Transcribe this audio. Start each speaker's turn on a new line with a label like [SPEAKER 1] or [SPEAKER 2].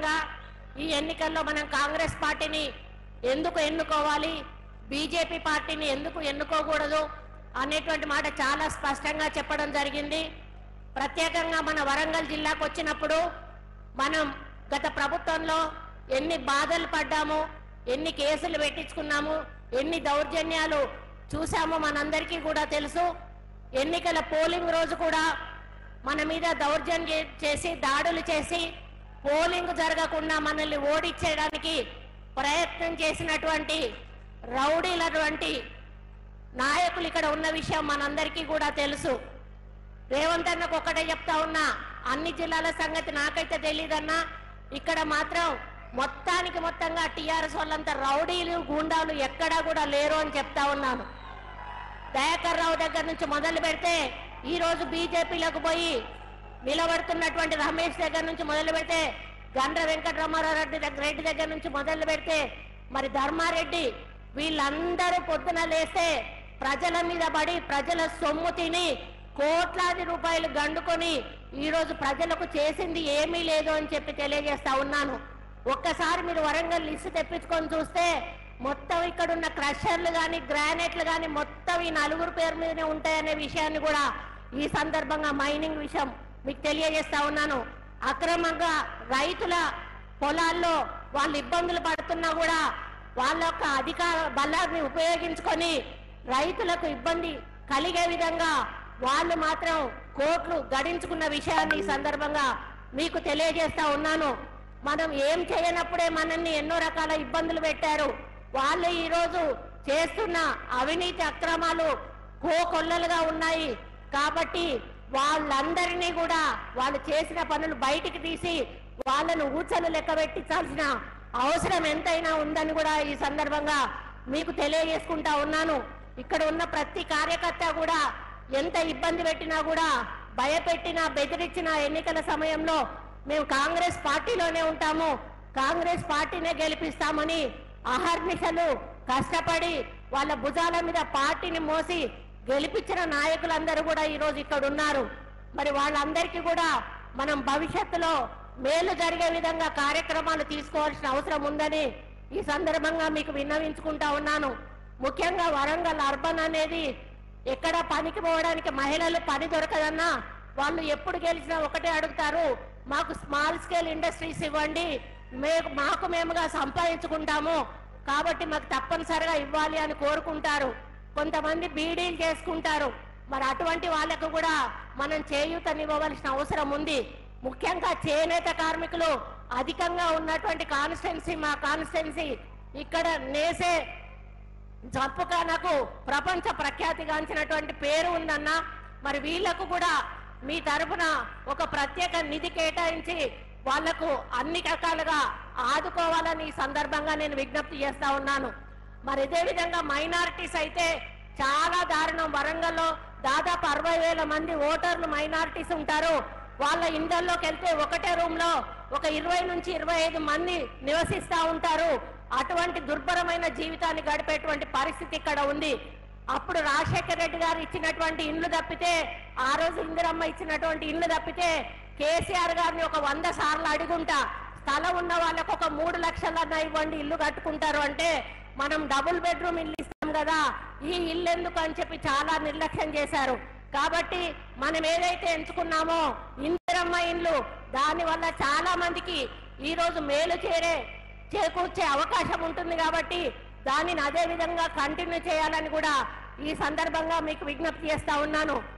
[SPEAKER 1] విధంగా ఈ ఎన్నికల్లో మనం కాంగ్రెస్ పార్టీని ఎందుకు ఎన్నుకోవాలి బీజేపీ పార్టీని ఎందుకు ఎన్నుకోకూడదు అనేటువంటి మాట చాలా స్పష్టంగా చెప్పడం జరిగింది ప్రత్యేకంగా మన వరంగల్ జిల్లాకు వచ్చినప్పుడు మనం గత ప్రభుత్వంలో ఎన్ని బాధలు పడ్డాము ఎన్ని కేసులు పెట్టించుకున్నాము ఎన్ని దౌర్జన్యాలు చూసామో మనందరికీ కూడా తెలుసు ఎన్నికల పోలింగ్ రోజు కూడా మన మీద దౌర్జన్యం చేసి దాడులు చేసి పోలింగ్ జరగకుండా మనల్ని ఓడించేయడానికి ప్రయత్నం చేసినటువంటి రౌడీలటువంటి నాయకులు ఇక్కడ ఉన్న విషయం మనందరికీ కూడా తెలుసు రేవంత్ అన్నకు ఒక్కటే చెప్తా ఉన్నా అన్ని జిల్లాల సంగతి నాకైతే తెలియదన్నా ఇక్కడ మాత్రం మొత్తానికి మొత్తంగా టీఆర్ఎస్ వాళ్ళంతా రౌడీలు గూండాలు ఎక్కడా కూడా లేరు అని చెప్తా ఉన్నాను దయాకర్ రావు దగ్గర నుంచి మొదలు పెడితే ఈ రోజు బీజేపీలోకి పోయి నిలబడుతున్నటువంటి రమేష్ దగ్గర నుంచి మొదలు పెడితే గండ్ర వెంకటరమారావు రెడ్డి దగ్గర రెడ్డి దగ్గర నుంచి మొదలు పెడితే మరి ధర్మారెడ్డి వీళ్ళందరూ పొద్దున లేస్తే ప్రజల మీద పడి ప్రజల సొమ్ము తిని కోట్లాది రూపాయలు గండుకొని ఈ రోజు ప్రజలకు చేసింది ఏమీ లేదు అని చెప్పి తెలియజేస్తా ఉన్నాను ఒక్కసారి మీరు వరంగల్ లిస్టు తెప్పించుకొని చూస్తే మొత్తం ఇక్కడ ఉన్న క్రషర్లు కానీ గ్రానైట్లు కానీ మొత్తం ఈ నలుగురు పేరు మీదనే ఉంటాయనే విషయాన్ని కూడా ఈ సందర్భంగా మైనింగ్ విషయం మీకు తెలియజేస్తా ఉన్నాను అక్రమంగా రైతుల పొలాల్లో వాళ్ళు ఇబ్బందులు పడుతున్నా కూడా వాళ్ళ యొక్క అధికార బలాన్ని ఉపయోగించుకొని రైతులకు ఇబ్బంది కలిగే విధంగా వాళ్ళు మాత్రం కోట్లు గడించుకున్న విషయాన్ని ఈ సందర్భంగా మీకు తెలియజేస్తా ఉన్నాను మనం ఏం చేయనప్పుడే మనల్ని ఎన్నో రకాల ఇబ్బందులు పెట్టారు వాళ్ళు ఈ రోజు చేస్తున్న అవినీతి అక్రమాలు కోకొల్లలుగా ఉన్నాయి కాబట్టి వాళ్ళందరినీ కూడా వాళ్ళు చేసిన పనులు బయటికి తీసి వాళ్ళను ఊచలు లెక్క పెట్టించాల్సిన అవసరం ఎంతైనా ఉందని కూడా ఈ సందర్భంగా మీకు తెలియజేసుకుంటా ఉన్నాను ఇక్కడ ఉన్న ప్రతి కార్యకర్త కూడా ఎంత ఇబ్బంది పెట్టినా కూడా భయపెట్టినా బెదిరించిన ఎన్నికల సమయంలో మేము కాంగ్రెస్ పార్టీలోనే ఉంటాము కాంగ్రెస్ పార్టీనే గెలిపిస్తామని అహర్నిశలు కష్టపడి వాళ్ళ భుజాల మీద పార్టీని మోసి గెలిపించిన నాయకులందరూ కూడా ఈ రోజు ఇక్కడ ఉన్నారు మరి వాళ్ళందరికీ కూడా మనం భవిష్యత్తులో మేలు జరిగే విధంగా కార్యక్రమాలు తీసుకోవాల్సిన అవసరం ఉందని ఈ సందర్భంగా మీకు విన్నవించుకుంటా ఉన్నాను ముఖ్యంగా వరంగల్ అర్బన్ అనేది ఎక్కడ పనికి పోవడానికి మహిళలు పని దొరకదన్నా వాళ్ళు ఎప్పుడు గెలిచినా ఒకటే అడుగుతారు మాకు స్మాల్ స్కేల్ ఇండస్ట్రీస్ ఇవ్వండి మేము మాకు మేముగా సంపాదించుకుంటాము కాబట్టి మాకు తప్పనిసరిగా ఇవ్వాలి అని కోరుకుంటారు కొంతమంది బీడీలు చేసుకుంటారు మరి అటువంటి వాళ్ళకు కూడా మనం చేయూతనివ్వవలసిన అవసరం ఉంది ముఖ్యంగా చేనేత కార్మికులు అధికంగా ఉన్నటువంటి కాన్స్టిట్యున్సీ మా కాన్స్టిట్యున్సీ ఇక్కడ నేసే జంపుకానకు ప్రపంచ ప్రఖ్యాతిగాంచినటువంటి పేరు ఉందన్న మరి వీళ్లకు కూడా మీ తరపున ఒక ప్రత్యేక నిధి కేటాయించి వాళ్లకు అన్ని రకాలుగా ఆదుకోవాలని ఈ సందర్భంగా నేను విజ్ఞప్తి చేస్తా ఉన్నాను మరి ఇదే విధంగా మైనారిటీస్ అయితే చాలా దారుణం వరంగల్లో దాదాపు అరవై వేల మంది ఓటర్లు మైనారిటీస్ ఉంటారు వాళ్ళ ఇండ్లలోకి వెళ్తే ఒకటే రూమ్ లో ఒక ఇరవై నుంచి ఇరవై ఐదు మంది నివసిస్తా ఉంటారు అటువంటి దుర్భరమైన జీవితాన్ని గడిపేటువంటి పరిస్థితి ఇక్కడ ఉంది అప్పుడు రాజశేఖర రెడ్డి గారు ఇచ్చినటువంటి ఇండ్లు తప్పితే ఆ రోజు ఇందిరమ్మ ఇచ్చినటువంటి ఇండ్లు తప్పితే కేసీఆర్ గారిని ఒక వంద సార్లు అడుగుంటా స్థలం ఉన్న వాళ్ళకు ఒక మూడు లక్షలన్నా ఇవ్వండి ఇల్లు కట్టుకుంటారు అంటే మనం డబుల్ బెడ్రూమ్ ఇల్లు ఇస్తాం కదా ఈ ఇల్లు ఎందుకు అని చెప్పి చాలా నిర్లక్ష్యం చేశారు కాబట్టి మనం ఏదైతే ఎంచుకున్నామో ఇందిరమ్మ ఇండ్లు దాని వల్ల చాలా మందికి ఈ రోజు మేలు చేరే చేకూర్చే అవకాశం ఉంటుంది కాబట్టి దానిని అదే విధంగా కంటిన్యూ చేయాలని కూడా ఈ సందర్భంగా మీకు విజ్ఞప్తి చేస్తా ఉన్నాను